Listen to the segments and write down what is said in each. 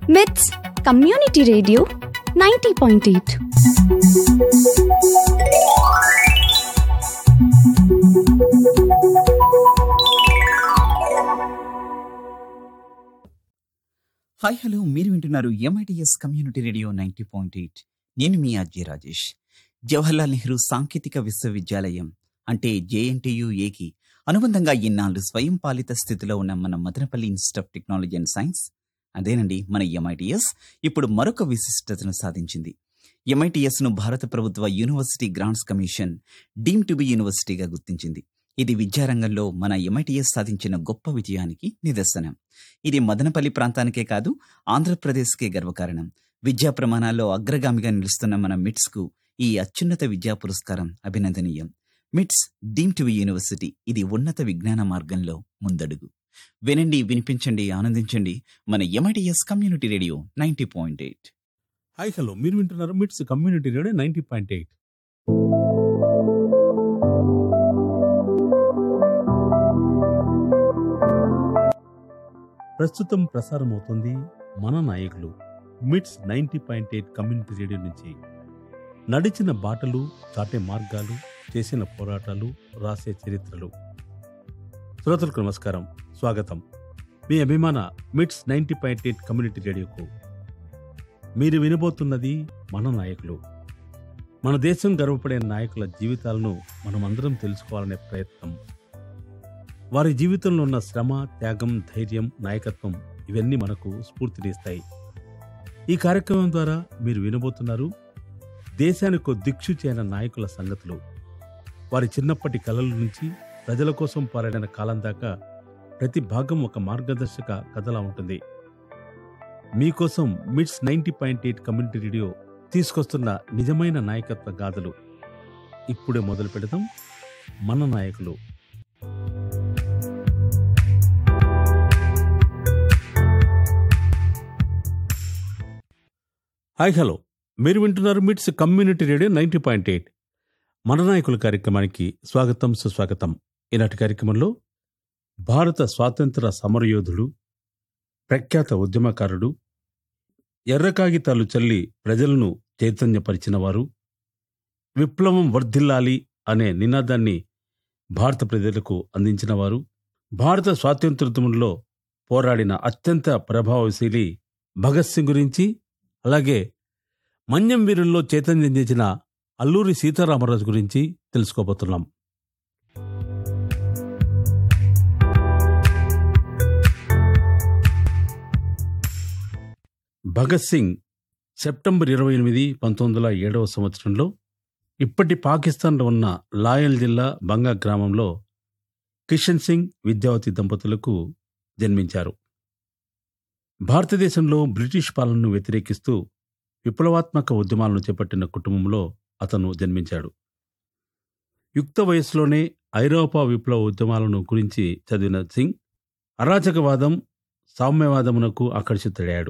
మిట్స్ community radio ninety point eight hi hello మీరు వింటున్నారు MITS community radio ninety point eight నేను మీ అజయ్ రాజేష్ జవహర్లాల్ నెహ్రూ సాంకేతిక విశ్వవిద్యాలయం అంటే జేఎన్టీయుఏకి అనుబంధంగా ఇన్నాళ్ళు స్వయం పాలిత స్థితిలో ఉన్న మన Madanapalle institute of technology and science అదేనండి మన ఎంఐటిఎస్ ఇప్పుడు మరొక విశిష్టతను సాధించింది ఎంఐటిఎస్ ను భారత ప్రభుత్వ university grants commission deem to be యూనివర్సిటీగా గుర్తించింది ఇది విద్యారంగంలో మన ఎంఐటిఎస్ సాధించిన గొప్ప విజయానికి నిదర్శనం ఇది మదనపల్లి ప్రాంతానికే కాదు ఆంధ్రప్రదేశ్కే గర్వకారణం విద్యా ప్రమాణాల్లో అగ్రగామిగా నిలుస్తున్న మన మిట్స్ కు ఈ అత్యున్నత విద్యా పురస్కారం అభినందనీయం మిట్స్ డీమ్ టు యూనివర్సిటీ ఇది ఉన్నత విజ్ఞాన మార్గంలో ముందడుగు వినండి వినిపించండి ఆనందించండి మన MITS community radio ninety point eight hi hello మీరు వింటున్నారు MITS community radio ninety point eight ప్రస్తుతం ప్రసారం అవుతుంది మన నాయకులు MITS ninety point eight community radio నుంచి నడిచిన బాటలు చాటే మార్గాలు చేసిన పోరాటాలు రాసే చరిత్రలు శ్రోతలకు నమస్కారం స్వాగతం మీ అభిమాన MITS ninety point eight community రేడియోకు మీరు వినబోతున్నది మన నాయకులు మన దేశం గర్వపడే నాయకుల జీవితాలను మనమందరం తెలుసుకోవాలనే ప్రయత్నం వారి జీవితంలో ఉన్న శ్రమ త్యాగం ధైర్యం నాయకత్వం ఇవన్నీ మనకు స్ఫూర్తినిస్తాయి ఈ కార్యక్రమం ద్వారా మీరు వినబోతున్నారు దేశానికి దిక్షుచి అయిన నాయకుల సంగతులు వారి చిన్నప్పటి కలల నుంచి ప్రజల కోసం పోరాడిన కాలం దాకా ప్రతి భాగం ఒక మార్గదర్శక కథలా ఉంటుంది మీకోసం MITS ninety point eight community radio తీసుకొస్తున్న నిజమైన నాయకత్వ గాథలు ఇప్పుడే మొదలు పెడదాం మన నాయకులు హాయ్ హలో మీరు వింటున్నారు MITS community radio ninety point eight మన నాయకుల కార్యక్రమానికి స్వాగతం సుస్వాగతం ఈనాటి కార్యక్రమంలో భారత స్వాతంత్ర సమరయోధుడు ప్రఖ్యాత ఉద్యమకారుడు ఎర్ర కాగితాలు చల్లి ప్రజలను చైతన్యపరిచిన వారు విప్లవం వర్ధిల్లాలి అనే నినాదాన్ని భారత ప్రజలకు అందించిన వారు భారత స్వాతంత్రోద్యమంలో పోరాడిన అత్యంత ప్రభావశీలి భగత్ సింగ్ గురించి అలాగే మన్యం వీరుల్లో చైతన్యం చేసిన అల్లూరి సీతారామరాజు గురించి తెలుసుకోబోతున్నాం భగత్ సింగ్ సెప్టెంబర్ ఇరవై ఎనిమిది పంతొమ్మిది వందల ఏడవ సంవత్సరంలో ఇప్పటి పాకిస్తాన్లో ఉన్న లాయల్ జిల్లా బంగా గ్రామంలో కిషన్ సింగ్ విద్యావతి దంపతులకు జన్మించారు భారతదేశంలో బ్రిటిష్ పాలనను వ్యతిరేకిస్తూ విప్లవాత్మక ఉద్యమాలను చేపట్టిన కుటుంబంలో అతను జన్మించాడు యుక్త వయస్సులోనే ఐరోపా విప్లవ ఉద్యమాలను గురించి చదివిన సింగ్ అరాచకవాదం సామ్యవాదమునకు ఆకర్షితుడయ్యాడు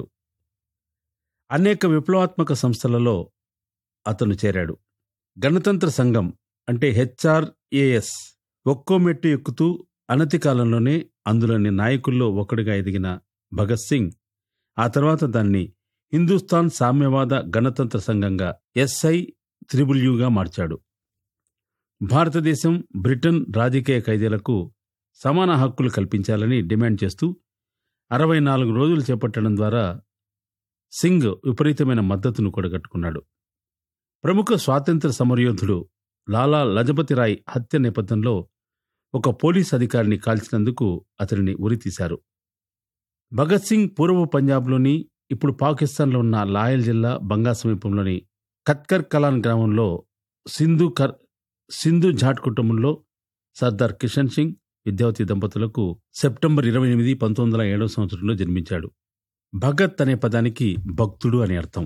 అనేక విప్లవాత్మక సంస్థలలో అతను చేరాడు గణతంత్ర సంఘం అంటే హెచ్ఆర్ఏఎస్ ఒక్కో మెట్టు ఎక్కుతూ అనతి కాలంలోనే అందులోని నాయకుల్లో ఒకడిగా ఎదిగిన భగత్ సింగ్ ఆ తర్వాత దాన్ని హిందుస్థాన్ సామ్యవాద గణతంత్ర సంఘంగా ఎస్ఐ త్రిబుల్యూగా మార్చాడు భారతదేశం బ్రిటన్ రాజకీయ ఖైదీలకు సమాన హక్కులు కల్పించాలని డిమాండ్ చేస్తూ అరవై నాలుగు రోజులు చేపట్టడం ద్వారా సింగ్ విపరీతమైన మద్దతును కూడగట్టుకున్నాడు ప్రముఖ స్వాతంత్ర సమరయోధుడు లాలా లజపతి రాయ్ హత్య నేపథ్యంలో ఒక పోలీస్ అధికారిని కాల్చినందుకు అతనిని ఉరితీశారు భగత్ సింగ్ పూర్వ పంజాబ్లోని ఇప్పుడు పాకిస్తాన్లో ఉన్న లాయల్ జిల్లా బంగా సమీపంలోని కత్కర్ కలాన్ గ్రామంలో సింధు కర్ సింధు జాట్ కుటుంబంలో సర్దార్ కిషన్ సింగ్ విద్యావతి దంపతులకు సెప్టెంబర్ ఇరవై ఎనిమిది పంతొమ్మిది వందల ఏడవ సంవత్సరంలో జన్మించాడు భగత్ అనే పదానికి భక్తుడు అని అర్థం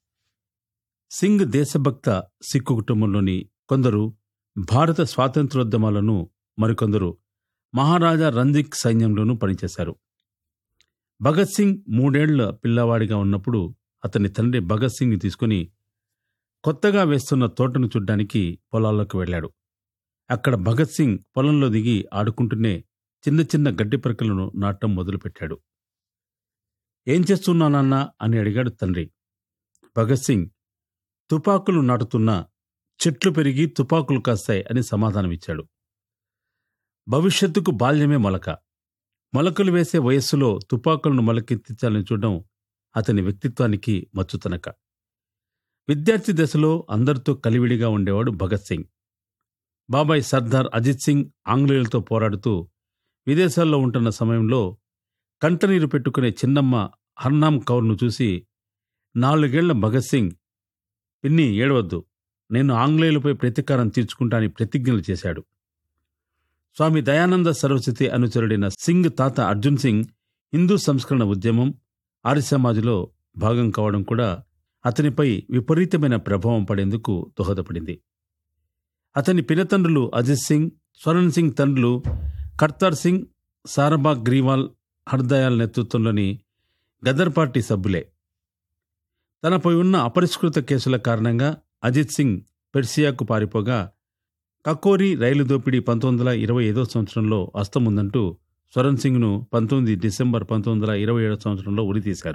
సింగ్ దేశభక్త సిక్కు కుటుంబంలోని కొందరు భారత స్వాతంత్రోద్యమాలను మరికొందరు మహారాజా రంజిక్ సైన్యంలోనూ పనిచేశారు భగత్ సింగ్ మూడేళ్ల పిల్లవాడిగా ఉన్నప్పుడు అతని తండ్రి భగత్ సింగ్ని తీసుకుని కొత్తగా వేస్తున్న తోటను చూడ్డానికి పొలాల్లోకి వెళ్ళాడు అక్కడ భగత్ సింగ్ పొలంలో దిగి ఆడుకుంటూనే చిన్న చిన్న గడ్డి పరకలను నాటడం మొదలుపెట్టాడు ఏం చేస్తున్నానన్నా అని అడిగాడు తండ్రి భగత్ సింగ్ తుపాకులు నాటుతున్నా చెట్లు పెరిగి తుపాకులు కాస్తాయి అని సమాధానమిచ్చాడు భవిష్యత్తుకు బాల్యమే మొలక మొలకలు వేసే వయస్సులో తుపాకులను మొలకెత్తించాలని చూడడం అతని వ్యక్తిత్వానికి మచ్చుతనక విద్యార్థి దశలో అందరితో కలివిడిగా ఉండేవాడు భగత్ సింగ్ బాబాయ్ సర్దార్ అజిత్ సింగ్ ఆంగ్లేయులతో పోరాడుతూ విదేశాల్లో ఉంటున్న సమయంలో కంటనీరు పెట్టుకునే చిన్నమ్మ హర్నామ్ కౌర్ను చూసి నాలుగేళ్ల భగత్ సింగ్ పిన్ని ఏడవద్దు నేను ఆంగ్లేయులపై ప్రతీకారం తీర్చుకుంటానని ప్రతిజ్ఞలు చేశాడు స్వామి దయానంద సరస్వతి అనుచరుడైన సింగ్ తాత అర్జున్ సింగ్ హిందూ సంస్కరణ ఉద్యమం ఆర్య సమాజ్లో భాగం కావడం కూడా అతనిపై విపరీతమైన ప్రభావం పడేందుకు దోహదపడింది అతని పినతండ్రులు అజిత్ సింగ్ స్వరణ్ సింగ్ తండ్రులు కర్తార్ సింగ్ సారబాగ్ గ్రీవాల్ హర్దయాల్ నేతృత్వంలోని గదర్ పార్టీ సభ్యులే తనపై ఉన్న అపరిష్కృత కేసుల కారణంగా అజిత్ సింగ్ పెర్సియాకు పారిపోగా కకోరి రైలు దోపిడీ పంతొమ్మిది వందల ఇరవై ఐదో సంవత్సరంలో అస్తముందంటూ స్వరణ్ సింగ్ను పంతొమ్మిది డిసెంబర్ పంతొమ్మిది వందల ఇరవై ఏడో సంవత్సరంలో ఉరితీశారు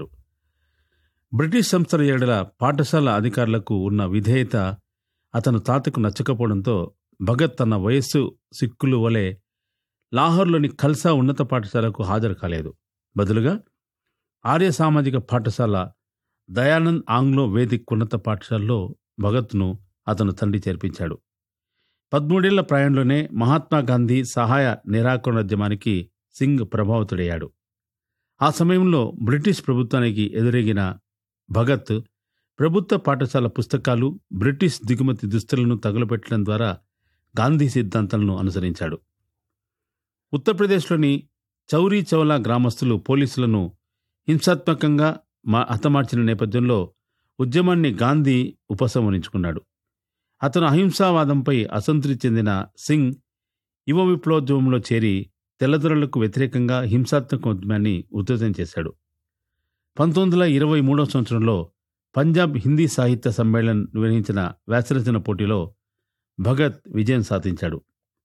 బ్రిటిష్ సంస్థల ఏడల పాఠశాల అధికారులకు ఉన్న విధేయత అతను తాతకు నచ్చకపోవడంతో భగత్ తన వయస్సు సిక్కులు వలె లాహోర్లోని ఖల్సా ఉన్నత పాఠశాలకు హాజరు కాలేదు బదులుగా ఆర్య సామాజిక పాఠశాల దయానంద్ ఆంగ్లో వేదిక్ ఉన్నత పాఠశాలలో భగత్ను అతను తండ్రి చేర్పించాడు పదమూడేళ్ల ప్రాయంలోనే మహాత్మా గాంధీ సహాయ నిరాకరణోద్యమానికి సింగ్ ప్రభావితుడయ్యాడు ఆ సమయంలో బ్రిటిష్ ప్రభుత్వానికి ఎదురెగిన భగత్ ప్రభుత్వ పాఠశాల పుస్తకాలు బ్రిటిష్ దిగుమతి దుస్తులను తగులపెట్టడం ద్వారా గాంధీ సిద్ధాంతాలను అనుసరించాడు ఉత్తరప్రదేశ్లోని చౌరీ చౌలా గ్రామస్తులు పోలీసులను హింసాత్మకంగా మా హతమార్చిన నేపథ్యంలో ఉద్యమాన్ని గాంధీ ఉపసంహరించుకున్నాడు అతను అహింసావాదంపై అసంతృప్తి చెందిన సింగ్ యువ విప్లవోద్యమంలో చేరి తెల్లదొరలకు వ్యతిరేకంగా హింసాత్మక ఉద్యమాన్ని ఉధృతం చేశాడు పంతొమ్మిది వందల ఇరవై మూడవ సంవత్సరంలో పంజాబ్ హిందీ సాహిత్య సమ్మేళన్ నిర్వహించిన వ్యాసరచన పోటీలో భగత్ విజయం సాధించాడు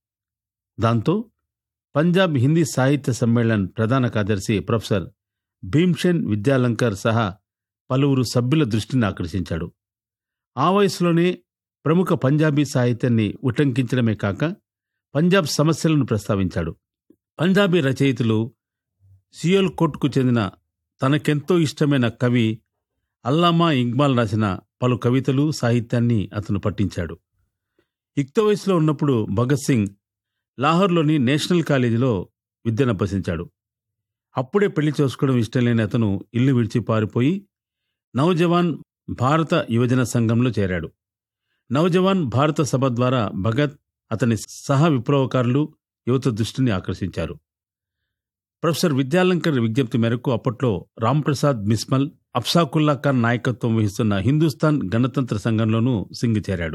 దాంతో పంజాబ్ హిందీ సాహిత్య సమ్మేళన్ ప్రధాన కార్యదర్శి ప్రొఫెసర్ భీమ్సేన్ విద్యాలంకర్ సహా పలువురు సభ్యుల దృష్టిని ఆకర్షించాడు ఆ వయసులోనే ప్రముఖ పంజాబీ సాహిత్యాన్ని ఉటంకించడమే కాక పంజాబ్ సమస్యలను ప్రస్తావించాడు పంజాబీ రచయితలు సియోల్ కోట్కు చెందిన తనకెంతో ఇష్టమైన కవి అల్లామా ఇక్బాల్ రాసిన పలు కవితలు సాహిత్యాన్ని అతను పట్టించాడు యుక్త వయసులో ఉన్నప్పుడు భగత్ సింగ్ లాహోర్లోని నేషనల్ కాలేజీలో విద్యనభ్యసించాడు అప్పుడే పెళ్లి చేసుకోవడం ఇష్టం లేని అతను ఇల్లు విడిచి పారిపోయి నవజవాన్ భారత యువజన సంఘంలో చేరాడు నవజవాన్ భారత సభ ద్వారా భగత్ అతని సహ విప్లవకారులు యువత దృష్టిని ఆకర్షించారు ప్రొఫెసర్ విద్యాలంకర్ విజ్ఞప్తి మేరకు అప్పట్లో రాంప్రసాద్ మిస్మల్ అఫ్సాకుల్లా ఖాన్ నాయకత్వం వహిస్తున్న హిందుస్థాన్ గణతంత్ర సంఘంలోనూ సింగ్ చేరాడు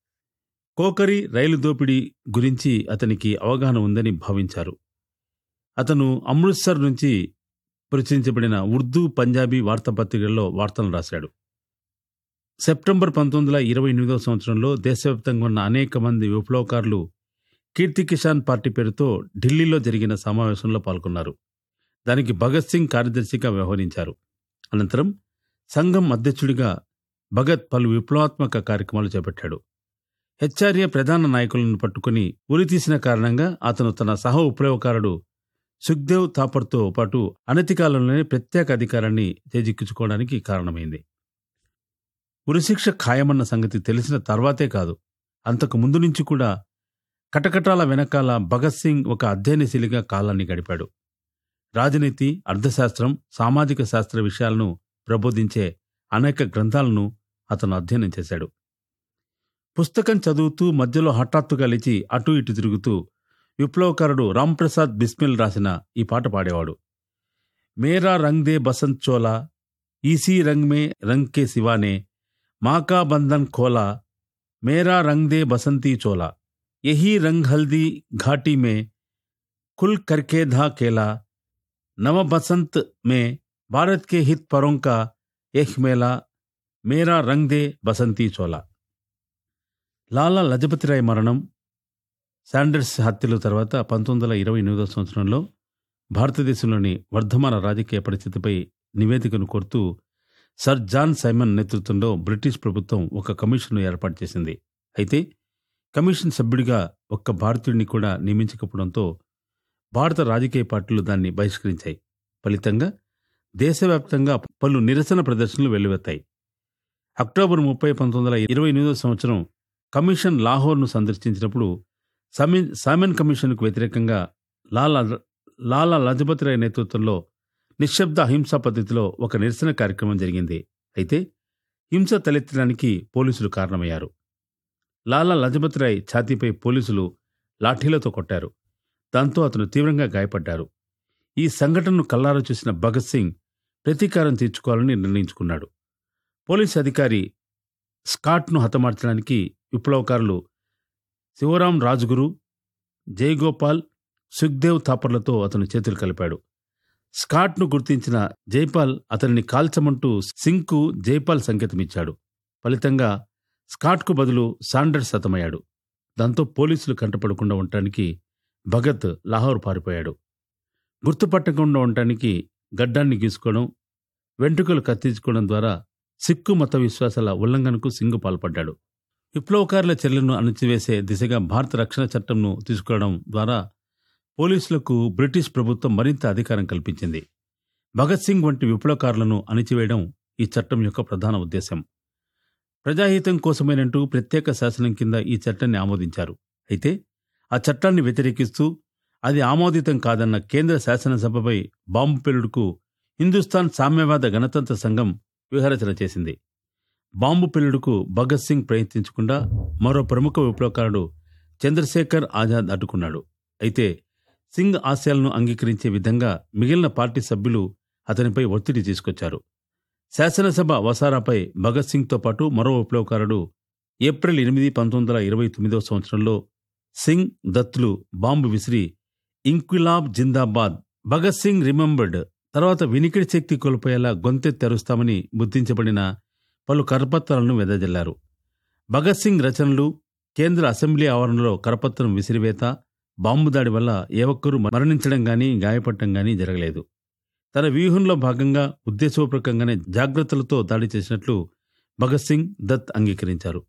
కోకరి రైలు దోపిడీ గురించి అతనికి అవగాహన ఉందని భావించారు అతను అమృత్సర్ నుంచి ప్రచురించబడిన ఉర్దూ పంజాబీ వార్తాపత్రికల్లో వార్తలు రాశాడు సెప్టెంబర్ పంతొమ్మిది వందల ఇరవై ఎనిమిదవ సంవత్సరంలో దేశవ్యాప్తంగా ఉన్న అనేక మంది విప్లవకారులు కీర్తి కిసాన్ పార్టీ పేరుతో ఢిల్లీలో జరిగిన సమావేశంలో పాల్గొన్నారు దానికి భగత్ సింగ్ కార్యదర్శిగా వ్యవహరించారు అనంతరం సంఘం అధ్యక్షుడిగా భగత్ పలు విప్లవాత్మక కార్యక్రమాలు చేపట్టాడు హెచ్ఆర్ఏ ప్రధాన నాయకులను పట్టుకుని ఉరితీసిన కారణంగా అతను తన సహ విప్లవకారుడు సుఖ్దేవ్ థాపర్తో పాటు అనతి కాలంలోనే ప్రత్యేక అధికారాన్ని చేజిక్కించుకోవడానికి కారణమైంది ఉరిశిక్ష ఖాయమన్న సంగతి తెలిసిన తర్వాతే కాదు అంతకు ముందు నుంచి కూడా కటకటాల వెనకాల భగత్ సింగ్ ఒక అధ్యయనశీలిగా కాలాన్ని గడిపాడు రాజనీతి అర్థశాస్త్రం సామాజిక శాస్త్ర విషయాలను ప్రబోధించే అనేక గ్రంథాలను అతను అధ్యయనం చేశాడు పుస్తకం చదువుతూ మధ్యలో హఠాత్తుగా లేచి అటూ ఇటు తిరుగుతూ విప్లవకారుడు రాంప్రసాద్ బిస్మిల్ రాసిన ఈ పాట పాడేవాడు మేరా రంగ్ దే బసంత్ చోలా ఈసీ రంగ్ మే రంగ్ కే సివానే మాకా బంధన్ ఖోలా మేరా రంగ్ దే బసంతీ చోలా యహీ రంగ్ హల్దీ ఘాటీ మే కుల్ కర్కే धा केला नव बसंत में भारत के हित परों का एक मेला మేరా రంగ్ దే బసంతీ చోలా లాలా లజపతిరాయ్ మరణం శాండర్స్ హత్యల తర్వాత పంతొమ్మిది వందల ఇరవై ఎనిమిదవ సంవత్సరంలో భారతదేశంలోని వర్ధమాన రాజకీయ పరిస్థితిపై నివేదికను కోరుతూ సర్ జాన్ సైమన్ నేతృత్వంలో బ్రిటిష్ ప్రభుత్వం ఒక కమిషన్ను ఏర్పాటు చేసింది అయితే కమిషన్ సభ్యుడిగా ఒక్క భారతీయుడిని కూడా నియమించకపోవడంతో భారత రాజకీయ పార్టీలు దాన్ని బహిష్కరించాయి ఫలితంగా దేశవ్యాప్తంగా పలు నిరసన ప్రదర్శనలు వెల్లువెత్తాయి అక్టోబర్ ముప్పై పంతొమ్మిది వందల ఇరవై ఎనిమిదో సంవత్సరం కమిషన్ లాహోర్ను సందర్శించినప్పుడు సమిన్ సామెన్ కమిషన్కు వ్యతిరేకంగా లాలా లాలా లజపతి రాయ్ నేతృత్వంలో నిశ్శబ్ద అహింసా పద్ధతిలో ఒక నిరసన కార్యక్రమం జరిగింది అయితే హింస తలెత్తడానికి పోలీసులు కారణమయ్యారు లాలా లజపతి రాయ్ ఛాతీపై పోలీసులు లాఠీలతో కొట్టారు దాంతో అతను తీవ్రంగా గాయపడ్డారు ఈ సంఘటనను కల్లారా చూసిన భగత్ సింగ్ ప్రతీకారం తీర్చుకోవాలని నిర్ణయించుకున్నాడు పోలీస్ అధికారి స్కాట్ను హతమార్చడానికి విప్లవకారులు శివరాం రాజ్గురు జయగోపాల్ సుఖ్దేవ్ థాపర్లతో అతను చేతులు కలిపాడు స్కాట్ను గుర్తించిన జైపాల్ అతనిని కాల్చమంటూ సింగ్కు జైపాల్ సంకేతమిచ్చాడు ఫలితంగా స్కాట్కు బదులు సాండర్స్ హతమయ్యాడు దాంతో పోలీసులు కంటపడకుండా ఉండటానికి భగత్ లాహోర్ పారిపోయాడు గుర్తుపట్టకుండా ఉండటానికి గడ్డాన్ని గీసుకోవడం వెంట్రుకలు కత్తించుకోవడం ద్వారా సిక్కు మత విశ్వాసాల ఉల్లంఘనకు సింగ్ పాల్పడ్డాడు విప్లవకారుల చర్యలను అణచివేసే దిశగా భారత రక్షణ చట్టంను తీసుకురావడం ద్వారా పోలీసులకు బ్రిటిష్ ప్రభుత్వం మరింత అధికారం కల్పించింది భగత్ సింగ్ వంటి విప్లవకారులను అణిచివేయడం ఈ చట్టం యొక్క ప్రధాన ఉద్దేశం ప్రజాహితం కోసమేనంటూ ప్రత్యేక శాసనం కింద ఈ చట్టాన్ని ఆమోదించారు అయితే ఆ చట్టాన్ని వ్యతిరేకిస్తూ అది ఆమోదితం కాదన్న కేంద్ర శాసనసభపై బాంబు పెలుడుకు హిందుస్థాన్ సామ్యవాద గణతంత్ర సంఘం వ్యూహరచన చేసింది బాంబు పెలుడుకు భగత్ సింగ్ ప్రయత్నించకుండా మరో ప్రముఖ విప్లవకారుడు చంద్రశేఖర్ ఆజాద్ అడ్డుకున్నాడు అయితే సింగ్ ఆశయాలను అంగీకరించే విధంగా మిగిలిన పార్టీ సభ్యులు అతనిపై ఒత్తిడి తీసుకొచ్చారు శాసనసభ వసారాపై భగత్ సింగ్తో పాటు మరో విప్లవకారుడు ఏప్రిల్ ఎనిమిది పంతొమ్మిది వందల ఇరవై తొమ్మిదో సంవత్సరంలో సింగ్ దత్లు బాంబు విసిరి ఇంక్విలాబ్ జిందాబాద్ భగత్ సింగ్ రిమెంబర్డ్ తర్వాత వినికిడి శక్తి కోల్పోయేలా గొంతె తెరుస్తామని గుర్తించబడిన పలు కరపత్రాలను వెదజల్లారు భగత్ సింగ్ రచనలు కేంద్ర అసెంబ్లీ ఆవరణలో కరపత్రం విసిరివేత బాంబు దాడి వల్ల ఏ ఒక్కరూ మరణించడం గాని గాయపడటం గాని జరగలేదు తన వ్యూహంలో భాగంగా ఉద్దేశపూర్వకంగానే జాగ్రత్తలతో దాడి చేసినట్లు భగత్ సింగ్ దత్ అంగీకరించారు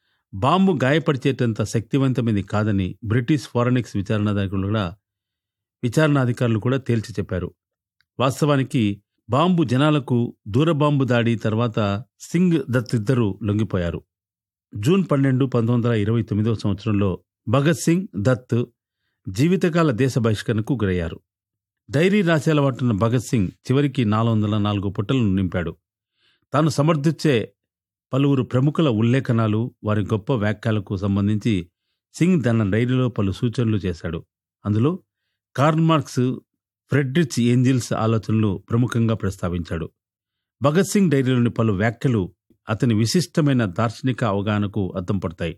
బాంబు గాయపరిచేటంత శక్తివంతమైనది కాదని బ్రిటిష్ ఫారెనిక్స్ విచారణాధికారులు కూడా విచారణాధికారులు కూడా తేల్చి చెప్పారు వాస్తవానికి బాంబు జనాలకు దూరబాంబు దాడి తర్వాత సింగ్ దత్ ఇద్దరు లొంగిపోయారు జూన్ పన్నెండు పంతొమ్మిది వందల ఇరవై తొమ్మిదవ సంవత్సరంలో భగత్ సింగ్ దత్ జీవితకాల దేశ బహిష్కరణకు గురయ్యారు డైరీ రాసే అలవాటున్న భగత్ సింగ్ చివరికి నాలుగు వందల నాలుగు పుట్టలను నింపాడు తాను సమర్థించే పలువురు ప్రముఖుల ఉల్లేఖనాలు వారి గొప్ప వ్యాఖ్యలకు సంబంధించి సింగ్ తన డైరీలో పలు సూచనలు చేశాడు అందులో కార్ల్ మార్క్స్ ఫ్రెడ్రిచ్ ఏంజిల్స్ ఆలోచనలు ప్రముఖంగా ప్రస్తావించాడు భగత్ సింగ్ డైరీలోని పలు వ్యాఖ్యలు అతని విశిష్టమైన దార్శనిక అవగాహనకు అద్దం పడతాయి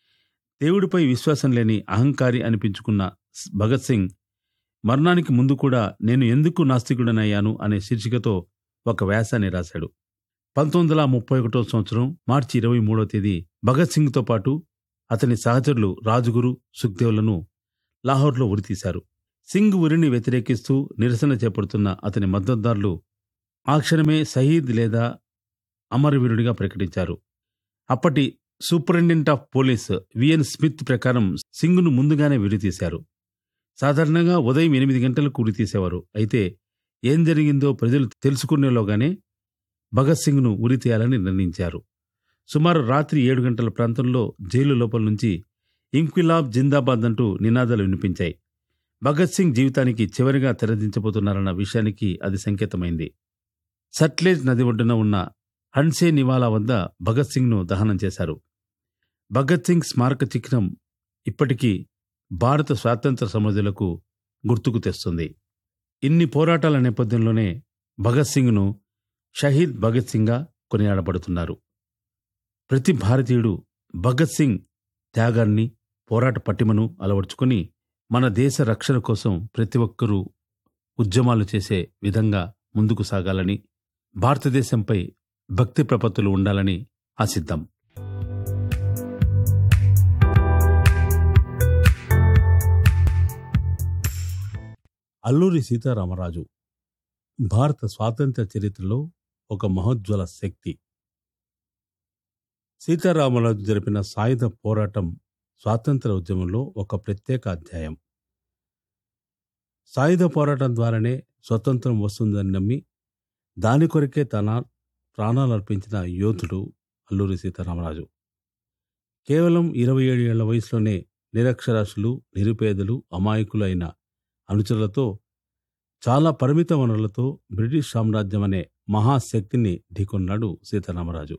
దేవుడిపై విశ్వాసం లేని అహంకారి అనిపించుకున్న స్- భగత్ సింగ్ మరణానికి ముందు కూడా నేను ఎందుకు నాస్తికుడనయ్యాను అనే శీర్షికతో ఒక వ్యాసాన్ని రాశాడు పంతొమ్మిది వందల ముప్పై ఒకటో సంవత్సరం మార్చి ఇరవై మూడో తేదీ భగత్ సింగ్తో పాటు అతని సహచరులు రాజుగురు సుఖ్దేవ్లను లాహోర్లో ఉరితీశారు సింగ్ ఉరిని వ్యతిరేకిస్తూ నిరసన చేపడుతున్న అతని మద్దతుదారులు ఆ క్షణమే షహీద్ లేదా అమరవీరుడిగా ప్రకటించారు అప్పటి superintendent of police V N Smith ప్రకారం సింగ్ను ముందుగానే విడితీశారు సాధారణంగా ఉదయం ఎనిమిది గంటలకు ఉరితీసేవారు అయితే ఏం జరిగిందో ప్రజలు తెలుసుకునేలోగానే భగత్ సింగ్ను ఉరితీయాలని నిర్ణయించారు సుమారు రాత్రి ఏడు గంటల ప్రాంతంలో జైలు లోపల నుంచి ఇంక్విలాబ్ జిందాబాద్ అంటూ నినాదాలు వినిపించాయి భగత్ సింగ్ జీవితానికి చివరిగా తెరదించబోతున్నారన్న విషయానికి అది సంకేతమైంది సట్లేజ్ నది ఒడ్డున ఉన్న హన్సే నివాలా వద్ద భగత్ సింగ్ను దహనం చేశారు భగత్ సింగ్ స్మారక చిహ్నం ఇప్పటికీ భారత స్వాతంత్ర సమర్థులకు గుర్తుకు తెస్తుంది ఇన్ని పోరాటాల నేపథ్యంలోనే భగత్ సింగ్ను షహీద్ భగత్ సింగ్గా కొనియాడబడుతున్నారు ప్రతి భారతీయుడు భగత్ సింగ్ త్యాగాన్ని పోరాట పటిమను అలవర్చుకొని మన దేశ రక్షణ కోసం ప్రతి ఒక్కరూ ఉద్యమాలు చేసే విధంగా ముందుకు సాగాలని భారతదేశంపై భక్తి ప్రపత్తులు ఉండాలని ఆశిద్దాం అల్లూరి సీతారామరాజు భారత స్వాతంత్ర్య చరిత్రలో ఒక మహోజ్వల శక్తి సీతారామరాజు జరిపిన సాయుధ పోరాటం స్వాతంత్ర ఉద్యమంలో ఒక ప్రత్యేక అధ్యాయం సాయుధ పోరాటం ద్వారానే స్వతంత్రం వస్తుందని నమ్మి దాని కొరకే తన ప్రాణాలు అర్పించిన యోధుడు అల్లూరి సీతారామరాజు కేవలం ఇరవై ఏడు ఏళ్ల వయసులోనే నిరక్షరాస్యులు నిరుపేదలు అమాయకులు అయిన అనుచరులతో చాలా పరిమిత వనరులతో బ్రిటిష్ సామ్రాజ్యం అనే మహాశక్తిని ఢీకొన్నాడు సీతారామరాజు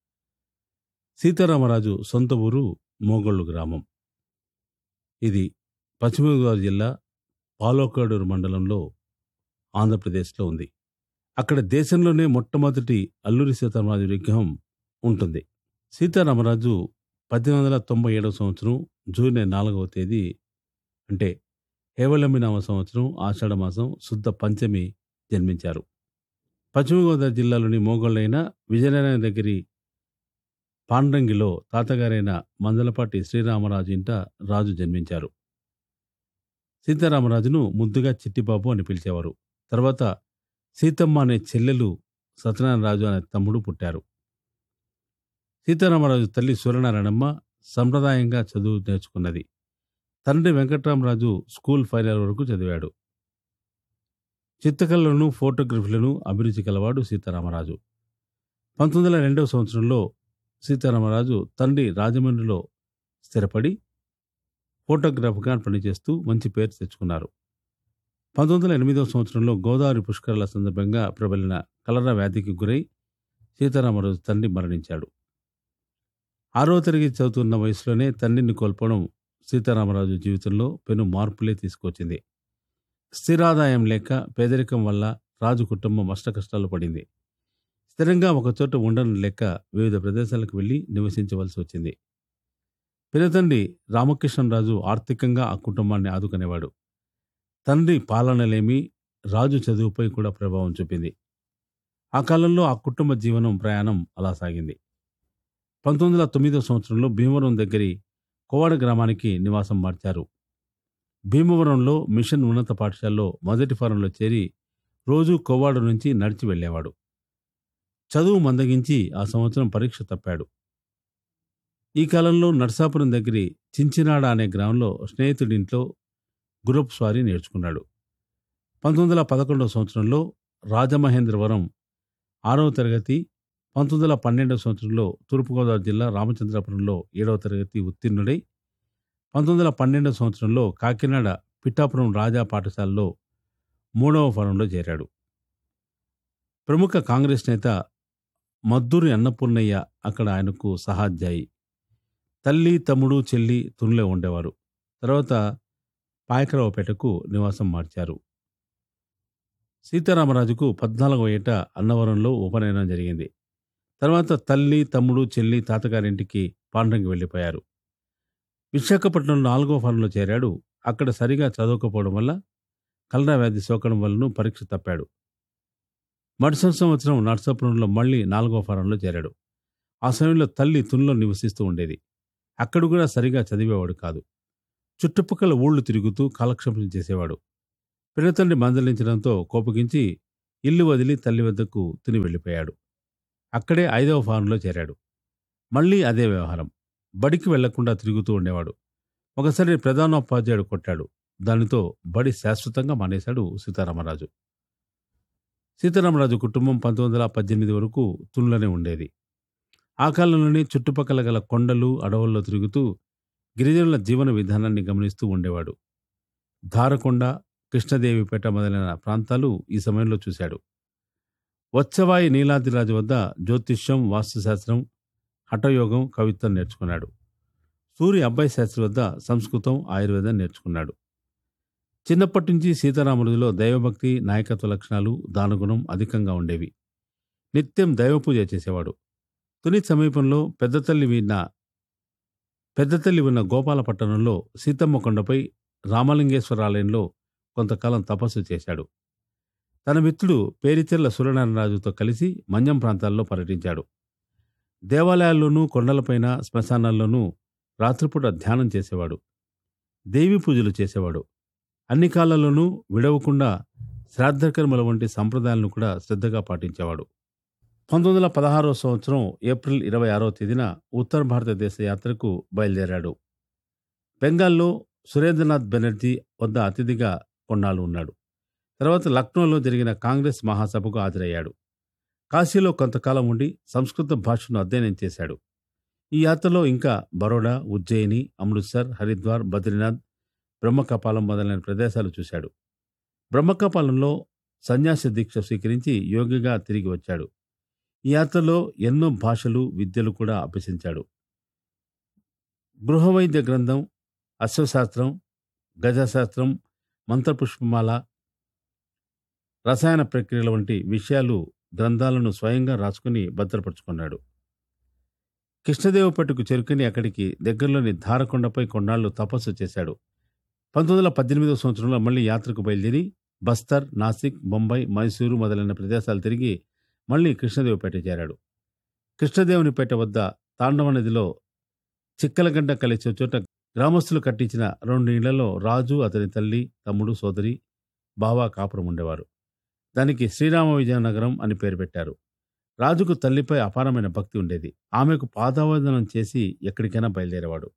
సీతారామరాజు సొంత ఊరు మోగోళ్ళు గ్రామం ఇది పశ్చిమ గోదావరి జిల్లా పాలోకాడూరు మండలంలో ఆంధ్రప్రదేశ్లో ఉంది అక్కడ దేశంలోనే మొట్టమొదటి అల్లూరి సీతారామరాజు విగ్రహం ఉంటుంది సీతారామరాజు పద్దెనిమిది వందల తొంభై ఏడవ సంవత్సరం జూన్ నాలుగవ తేదీ అంటే హేవళమి నామ సంవత్సరం ఆషాఢ మాసం శుద్ధ పంచమి జన్మించారు పశ్చిమ గోదావరి జిల్లాలోని మోగోళ్ళైన విజయనగరం దగ్గరి పాండ్రంగిలో తాతగారైన మందలపాటి శ్రీరామరాజు ఇంట రాజు జన్మించారు సీతారామరాజును ముద్దుగా చిట్టిబాబు అని పిలిచేవారు తర్వాత సీతమ్మ అనే చెల్లెలు సత్యనారాయణరాజు అనే తమ్ముడు పుట్టారు సీతారామరాజు తల్లి సూర్యనారాయణమ్మ సంప్రదాయంగా చదువు నేర్చుకున్నది తండ్రి వెంకట్రామరాజు స్కూల్ ఫైనల్ వరకు చదివాడు చిత్తకళలను ఫోటోగ్రఫీలను అభిరుచి కలవాడు సీతారామరాజు పంతొమ్మిది వందల రెండవ సంవత్సరంలో సీతారామరాజు తండ్రి రాజమండ్రిలో స్థిరపడి ఫోటోగ్రాఫర్గా పనిచేస్తూ మంచి పేరు తెచ్చుకున్నారు పంతొమ్మిది వందల ఎనిమిదవ సంవత్సరంలో గోదావరి పుష్కరాల సందర్భంగా ప్రబలిన కలరా వ్యాధికి గురై సీతారామరాజు తండ్రి మరణించాడు ఆరో తరగతి చదువుతున్న వయసులోనే తండ్రిని కోల్పోవడం సీతారామరాజు జీవితంలో పెను మార్పులే తీసుకొచ్చింది స్థిరాదాయం లేక పేదరికం వల్ల రాజు కుటుంబం అష్టకష్టాలు పడింది స్థిరంగా ఒకచోట ఉండడం లేక వివిధ ప్రదేశాలకు వెళ్లి నివసించవలసి వచ్చింది పినతండ్రి రామకృష్ణరాజు ఆర్థికంగా ఆ కుటుంబాన్ని ఆదుకునేవాడు తండ్రి పాలనలేమి రాజు చదువుపై కూడా ప్రభావం చూపింది ఆ కాలంలో ఆ కుటుంబ జీవనం ప్రయాణం అలా సాగింది పంతొమ్మిది వందల తొమ్మిదో సంవత్సరంలో భీమవరం దగ్గరి కోవాడ గ్రామానికి నివాసం మార్చారు భీమవరంలో మిషన్ ఉన్నత పాఠశాలలో మొదటి ఫారంలో చేరి రోజు కోవాడ నుంచి నడిచి వెళ్ళేవాడు చదువు మందగించి ఆ సంవత్సరం పరీక్ష తప్పాడు ఈ కాలంలో నర్సాపురం దగ్గరి చించినాడ అనే గ్రామంలో స్నేహితుడింట్లో గుర్రపు స్వారీ నేర్చుకున్నాడు పంతొమ్మిది వందల పదకొండవ సంవత్సరంలో రాజమహేంద్రవరం ఆరవ తరగతి పంతొమ్మిది వందల పన్నెండవ సంవత్సరంలో తూర్పుగోదావరి జిల్లా రామచంద్రపురంలో ఏడవ తరగతి ఉత్తీర్ణుడై పంతొమ్మిది వందల పన్నెండవ సంవత్సరంలో కాకినాడ పిఠాపురం రాజా పాఠశాలలో మూడవ ఫారంలో చేరాడు ప్రముఖ కాంగ్రెస్ నేత మద్దూరి అన్నపూర్ణయ్య అక్కడ ఆయనకు సహాధ్యాయి తల్లి తమ్ముడు చెల్లి తునిలో ఉండేవారు తర్వాత పాయకరావుపేటకు నివాసం మార్చారు సీతారామరాజుకు పద్నాలుగో ఏట అన్నవరంలో ఉపనయనం జరిగింది తర్వాత తల్లి తమ్ముడు చెల్లి తాతగారింటికి పాండ్రంగి వెళ్ళిపోయారు విశాఖపట్నం నాలుగో ఫారంలో చేరాడు అక్కడ సరిగా చదవకపోవడం వల్ల కలరా వ్యాధి సోకడం వలన పరీక్ష తప్పాడు మరుసటి సంవత్సరం నర్సాపురంలో మళ్ళీ నాలుగో ఫారంలో చేరాడు ఆ సమయంలో తల్లి తునిలో నివసిస్తూ ఉండేది అక్కడ కూడా సరిగా చదివేవాడు కాదు చుట్టుపక్కల ఊళ్ళు తిరుగుతూ కాలక్షేపం చేసేవాడు పినతండ్రి మందలించడంతో కోపగించి ఇల్లు వదిలి తల్లి వద్దకు తిని వెళ్ళిపోయాడు అక్కడే ఐదవ ఫారంలో చేరాడు మళ్ళీ అదే వ్యవహారం బడికి వెళ్లకుండా తిరుగుతూ ఉండేవాడు ఒకసారి ప్రధానోపాధ్యాయుడు కొట్టాడు దానితో బడి శాశ్వతంగా మానేశాడు సీతారామరాజు సీతారామరాజు కుటుంబం పంతొమ్మిది వందల పద్దెనిమిది వరకు తునిలోనే ఉండేది ఆ కాలంలోనే చుట్టుపక్కల గల కొండలు అడవుల్లో తిరుగుతూ గిరిజనుల జీవన విధానాన్ని గమనిస్తూ ఉండేవాడు ధారకొండ కృష్ణదేవిపేట మొదలైన ప్రాంతాలు ఈ సమయంలో చూశాడు వచ్చవాయి నీలాద్రిరాజు వద్ద జ్యోతిష్యం వాస్తుశాస్త్రం హఠయోగం కవిత్వం నేర్చుకున్నాడు సూర్య అబ్బాయి శాస్త్రి వద్ద సంస్కృతం ఆయుర్వేదం నేర్చుకున్నాడు చిన్నప్పటి నుంచి సీతారాముడిలో దైవభక్తి నాయకత్వ లక్షణాలు దానగుణం అధికంగా ఉండేవి నిత్యం దైవపూజ చేసేవాడు తుని సమీపంలో పెద్దతల్లి విన్న పెద్దతల్లి ఉన్న గోపాలపట్టణంలో సీతమ్మ కొండపై రామలింగేశ్వర ఆలయంలో కొంతకాలం తపస్సు చేశాడు తన మిత్రుడు పేరిచెర్ల సూర్యనారాయణరాజుతో కలిసి మన్యం ప్రాంతాల్లో పర్యటించాడు దేవాలయాల్లోనూ కొండలపైన శ్మశానాల్లోనూ రాత్రిపూట ధ్యానం చేసేవాడు దేవి పూజలు చేసేవాడు అన్ని కాలాల్లోనూ విడవకుండా శ్రాద్ధకర్మల వంటి సంప్రదాయాలను కూడా శ్రద్ధగా పాటించేవాడు పంతొమ్మిది వందల పదహారవ సంవత్సరం ఏప్రిల్ ఇరవై ఆరవ తేదీన ఉత్తర భారతదేశ యాత్రకు బయలుదేరాడు బెంగాల్లో సురేంద్రనాథ్ బెనర్జీ వద్ద అతిథిగా కొన్నాళ్ళు ఉన్నాడు తర్వాత లక్నోలో జరిగిన కాంగ్రెస్ మహాసభకు హాజరయ్యాడు కాశీలో కొంతకాలం ఉండి సంస్కృత భాషను అధ్యయనం చేశాడు ఈ యాత్రలో ఇంకా బరోడా ఉజ్జయిని అమృత్సర్ హరిద్వార్ బద్రీనాథ్ బ్రహ్మకపాలం మొదలైన ప్రదేశాలు చూశాడు బ్రహ్మకపాలంలో సన్యాస దీక్ష స్వీకరించి యోగిగా తిరిగి వచ్చాడు ఈ యాత్రలో ఎన్నో భాషలు విద్యలు కూడా అభ్యసించాడు గృహవైద్య గ్రంథం అశ్వశాస్త్రం గజశాస్త్రం మంత్రపుష్పమాల రసాయన ప్రక్రియల వంటి విషయాలు గ్రంథాలను స్వయంగా రాసుకుని భద్రపరుచుకున్నాడు కృష్ణదేవపట్టుకు చేరుకుని అక్కడికి దగ్గరలోని ధారకొండపై కొన్నాళ్లు తపస్సు చేశాడు పంతొమ్మిది వందల పద్దెనిమిదవ సంవత్సరంలో మళ్ళీ యాత్రకు బయలుదేరి బస్తర్ నాసిక్ బొంబాయి మైసూరు మొదలైన ప్రదేశాలు తిరిగి మళ్ళీ కృష్ణదేవపేట చేరాడు కృష్ణదేవునిపేట వద్ద తాండవ నదిలో చిక్కలగడ్డ కలిసే చోట గ్రామస్తులు కట్టించిన రెండు ఇళ్లలో రాజు అతని తల్లి తమ్ముడు సోదరి బావా కాపురం ఉండేవారు దానికి శ్రీరామ విజయనగరం అని పేరు పెట్టారు రాజుకు తల్లిపై అపారమైన భక్తి ఉండేది ఆమెకు పాదావందనం చేసి ఎక్కడికైనా బయలుదేరేవాడు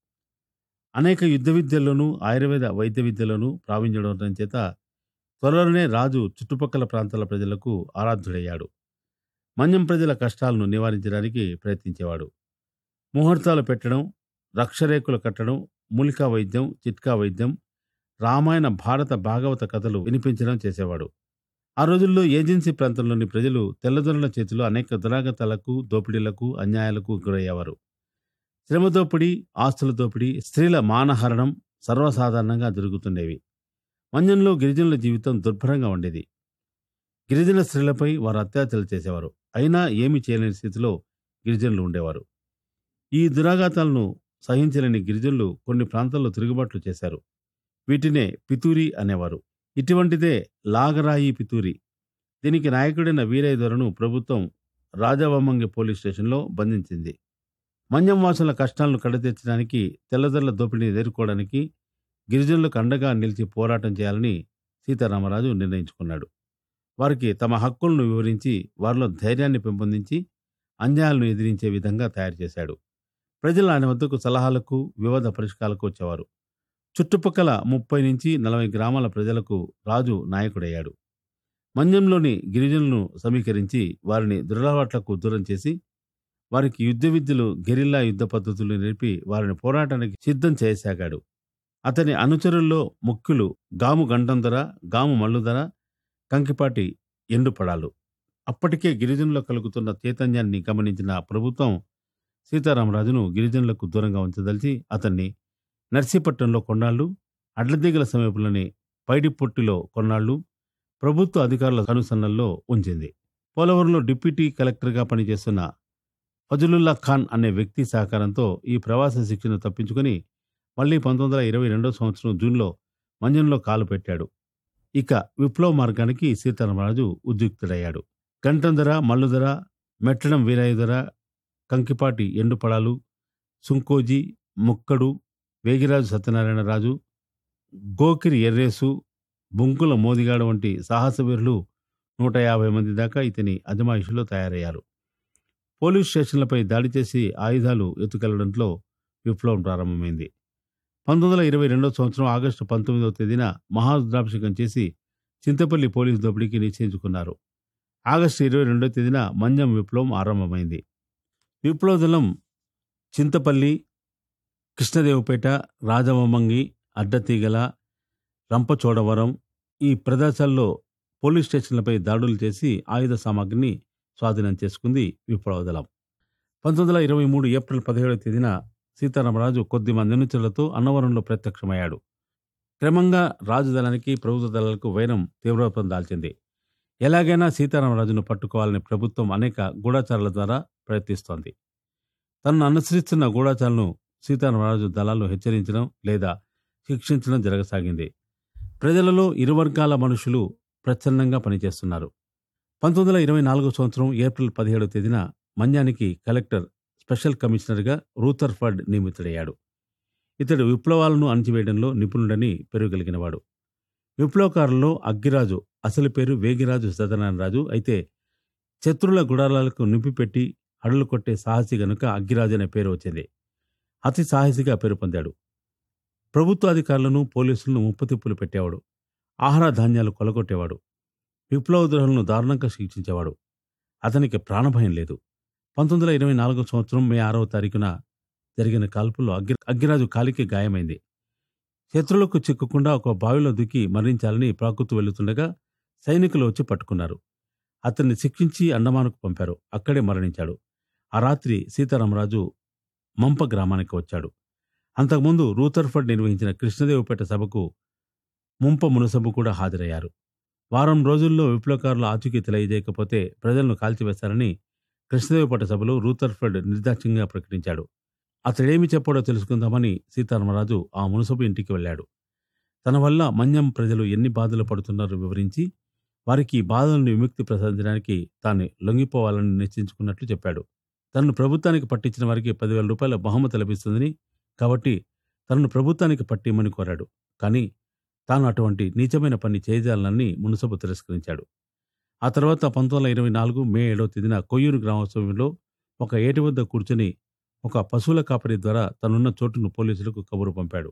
అనేక యుద్ధ విద్యల్లోనూ ఆయుర్వేద వైద్య విద్యలోనూ ప్రావీణ్యుడు ఉండడం చేత త్వరలోనే రాజు చుట్టుపక్కల ప్రాంతాల ప్రజలకు ఆరాధ్యుడయ్యాడు మన్యం ప్రజల కష్టాలను నివారించడానికి ప్రయత్నించేవాడు ముహూర్తాలు పెట్టడం రక్షరేకులు కట్టడం మూలికా వైద్యం చిట్కా వైద్యం రామాయణ భారత భాగవత కథలు వినిపించడం చేసేవాడు ఆ రోజుల్లో ఏజెన్సీ ప్రాంతంలోని ప్రజలు తెల్లదొరల చేతిలో అనేక దురాగతాలకు దోపిడీలకు అన్యాయాలకు గురయ్యేవారు శ్రమ దోపిడీ ఆస్తుల దోపిడీ స్త్రీల మానహరణం సర్వసాధారణంగా జరుగుతుండేవి మన్యంలో గిరిజనుల జీవితం దుర్భరంగా ఉండేది గిరిజన స్త్రీలపై వారు అత్యాచారాలు చేసేవారు అయినా ఏమీ చేయలేని స్థితిలో గిరిజనులు ఉండేవారు ఈ దురాఘాతాలను సహించలేని గిరిజనులు కొన్ని ప్రాంతాల్లో తిరుగుబాట్లు చేశారు వీటినే పితూరి అనేవారు ఇటువంటిదే లాగరాయి పితూరి దీనికి నాయకుడైన వీరయ్య దొరను ప్రభుత్వం రాజవమ్మంగి పోలీస్ స్టేషన్లో బంధించింది మన్యం వాసుల కష్టాలను కడతీర్చడానికి తెల్లదొరల దోపిడీని ఎదుర్కోవడానికి గిరిజనులకు అండగా నిలిచి పోరాటం చేయాలని సీతారామరాజు నిర్ణయించుకున్నాడు వారికి తమ హక్కులను వివరించి వారిలో ధైర్యాన్ని పెంపొందించి అన్యాయాలను ఎదిరించే విధంగా తయారు చేశాడు ప్రజలు ఆయన వద్దకు సలహాలకు వివాద పరిష్కారాలకు వచ్చేవారు చుట్టుపక్కల ముప్పై నుంచి నలభై గ్రామాల ప్రజలకు రాజు నాయకుడయ్యాడు మన్యంలోని గిరిజనులను సమీకరించి వారిని దురలవాట్లకు దూరం చేసి వారికి యుద్ధ విద్యలు గెరిల్లా యుద్ధ పద్ధతులు నేర్పి వారిని పోరాటానికి సిద్ధం చేయసాగాడు అతని అనుచరుల్లో ముఖ్యులు గాము గంటంధర గాము మల్లుధర కంకిపాటి ఎండుపడాలు అప్పటికే గిరిజనుల్లో కలుగుతున్న చైతన్యాన్ని గమనించిన ప్రభుత్వం సీతారామరాజును గిరిజనులకు దూరంగా ఉంచదలిచి అతన్ని నర్సీపట్నంలో కొన్నాళ్లు అడ్లదిగల సమీపంలోని పైడిపొట్టిలో కొన్నాళ్లు ప్రభుత్వ అధికారుల కనుసన్నల్లో ఉంచింది పోలవరంలో డిప్యూటీ కలెక్టర్గా పనిచేస్తున్న ఫజలుల్లా ఖాన్ అనే వ్యక్తి సహకారంతో ఈ ప్రవాస శిక్షను తప్పించుకుని మళ్లీ పంతొమ్మిది వందల ఇరవై రెండో సంవత్సరం జూన్లో మంజంలో కాలు పెట్టాడు ఇక విప్లవ మార్గానికి సీతారామరాజు ఉద్యుక్తుడయ్యాడు గంటంధర మల్లుధర మెట్టడం వీరాయుధర కంకిపాటి ఎండుపడాలు సుంకోజీ ముక్కడు వేగిరాజు సత్యనారాయణరాజు గోకిరి ఎర్రేసు బొంకుల మోదిగాడు వంటి సాహసవీరులు నూట యాభై మంది దాకా ఇతని అజమాయిషిలో తయారయ్యారు పోలీస్ స్టేషన్లపై దాడి చేసి ఆయుధాలు ఎత్తుకెళ్లడంతో విప్లవం ప్రారంభమైంది పంతొమ్మిది వందల ఇరవై రెండో సంవత్సరం ఆగస్టు పంతొమ్మిదవ తేదీన మహారుద్రాభిషేకం చేసి చింతపల్లి పోలీసు దోపిడీకి నిశ్చయించుకున్నారు ఆగస్టు ఇరవై రెండో తేదీన మంజం విప్లవం ఆరంభమైంది విప్లవ దళం చింతపల్లి కృష్ణదేవపేట రాజమమ్మంగి అడ్డతీగల రంపచోడవరం ఈ ప్రదేశాల్లో పోలీస్ స్టేషన్లపై దాడులు చేసి ఆయుధ సామాగ్రిని స్వాధీనం చేసుకుంది విప్లవ దళం పంతొమ్మిది వందల ఇరవై మూడు ఏప్రిల్ పదిహేడవ తేదీన సీతారామరాజు కొద్ది మంది అనుచరులతో అన్నవరంలో ప్రత్యక్షమయ్యాడు క్రమంగా రాజు దళానికి ప్రభుత్వ దళాలకు వైరం తీవ్రరూపం దాల్చింది ఎలాగైనా సీతారామరాజును పట్టుకోవాలని ప్రభుత్వం అనేక గూఢాచారాల ద్వారా ప్రయత్నిస్తోంది తనను అనుసరిస్తున్న గూఢాచారులను సీతారామరాజు దళాలు హెచ్చరించడం లేదా శిక్షించడం జరగసాగింది ప్రజలలో ఇరు వర్గాల మనుషులు ప్రచ్ఛన్నంగా పనిచేస్తున్నారు పంతొమ్మిది వందల ఇరవై నాలుగో సంవత్సరం ఏప్రిల్ పదిహేడవ తేదీన మన్యానికి కలెక్టర్ స్పెషల్ కమిషనర్గా రూథర్ఫర్డ్ నియమితుడయ్యాడు ఇతడు విప్లవాలను అణచివేయడంలో నిపుణుడని పెరుగలిగినవాడు విప్లవకారుల్లో అగ్గిరాజు అసలు పేరు వేగిరాజు సత్యనారాయణ రాజు అయితే శత్రుల గుడారాలకు నింపిపెట్టి హడలు కొట్టే సాహసి గనుక అగ్గిరాజు అనే పేరు వచ్చింది అతి సాహసిగా పేరు పొందాడు ప్రభుత్వ అధికారులను పోలీసులను ముప్పతిప్పులు పెట్టేవాడు ఆహార ధాన్యాలు కొలగొట్టేవాడు విప్లవద్రోహులను దారుణంగా శిక్షించేవాడు అతనికి ప్రాణభయం లేదు పంతొమ్మిది వందల ఇరవై నాలుగో సంవత్సరం మే ఆరవ తారీఖున జరిగిన కాల్పుల్లో అగ్గి అగ్గిరాజు కాలికి గాయమైంది శత్రులకు చిక్కకుండా ఒక బావిలో దుక్కి మరణించాలని ప్రాకుతూ వెళుతుండగా సైనికులు వచ్చి పట్టుకున్నారు అతన్ని శిక్షించి అండమానుకు పంపారు అక్కడే మరణించాడు ఆ రాత్రి సీతారామరాజు మంప గ్రామానికి వచ్చాడు అంతకుముందు రూథర్ఫర్డ్ నిర్వహించిన కృష్ణదేవపేట సభకు ముంప మునసబు కూడా హాజరయ్యారు వారం రోజుల్లో విప్లవకారుల ఆచూకీ తెలియజేయకపోతే ప్రజలను కాల్చివేస్తారని కృష్ణదేవపేట సభలో రూథర్ఫర్డ్ నిర్దాక్ష్యంగా ప్రకటించాడు అతడేమి చెప్పాడో తెలుసుకుందామని సీతారామరాజు ఆ మునసబు ఇంటికి వెళ్ళాడు తన వల్ల మన్యం ప్రజలు ఎన్ని బాధలు పడుతున్నారో వివరించి వారికి ఈ బాధలను విముక్తి ప్రసాదించడానికి తాను లొంగిపోవాలని నిశ్చయించుకున్నట్లు చెప్పాడు తనను ప్రభుత్వానికి పట్టించిన వారికి పదివేల రూపాయల బహుమతి లభిస్తుందని కాబట్టి తనను ప్రభుత్వానికి పట్టిమని కోరాడు కానీ తాను అటువంటి నీచమైన పని చేయజాలని మునసబు తిరస్కరించాడు ఆ తర్వాత పంతొమ్మిది వందల ఇరవై నాలుగు మే ఏడవ తేదీన కొయ్యూరు గ్రామోత్సవంలో ఒక ఏటి వద్ద కూర్చొని ఒక పశువుల కాపరి ద్వారా తనున్న చోటును పోలీసులకు కబురు పంపాడు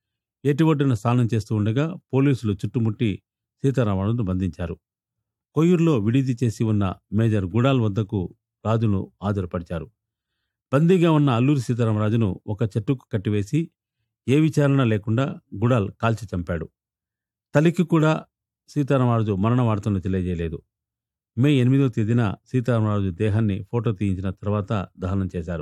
ఏటి ఒడ్డున స్నానం చేస్తూ ఉండగా పోలీసులు చుట్టుముట్టి సీతారామరాజును బంధించారు కొయ్యూరులో విడిది చేసి ఉన్న మేజర్ గుడాల్ వద్దకు రాజును హాజరుపరిచారు బందీగా ఉన్న అల్లూరి సీతారామరాజును ఒక చెట్టుకు కట్టివేసి ఏ విచారణ లేకుండా గుడాల్ కాల్చి చంపాడు తల్లికి కూడా సీతారామరాజు మరణ వార్తను తెలియజేయలేదు మే ఎనిమిదో తేదీన సీతారామరాజు దేహాన్ని ఫోటో తీయించిన తర్వాత దహనం చేశారు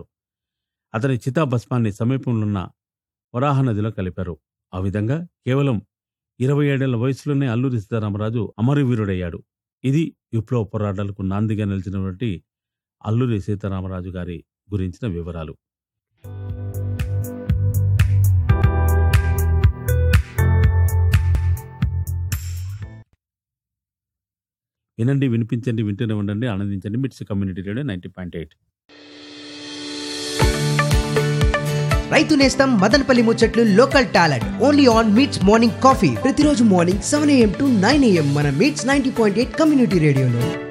అతని చితాభస్మాన్ని సమీపంలోన్న వరాహ నదిలో కలిపారు ఆ విధంగా కేవలం ఇరవై ఏడేళ్ల వయసులోనే అల్లూరి సీతారామరాజు అమరవీరుడయ్యాడు ఇది విప్లవ పోరాటాలకు నాందిగా నిలిచినటువంటి అల్లూరి సీతారామరాజు గారి గురించిన వివరాలు వినండి వినిపించండి వింటూనే ఉండండి ఆనందించండి MITS community radio ninety point eight రైతు నేస్తం మదనపల్లి ముచ్చట్లు local talent only on MITS morning coffee ప్రతిరోజు morning seven AM to nine AM మన MITS ninety point eight community రేడియోలో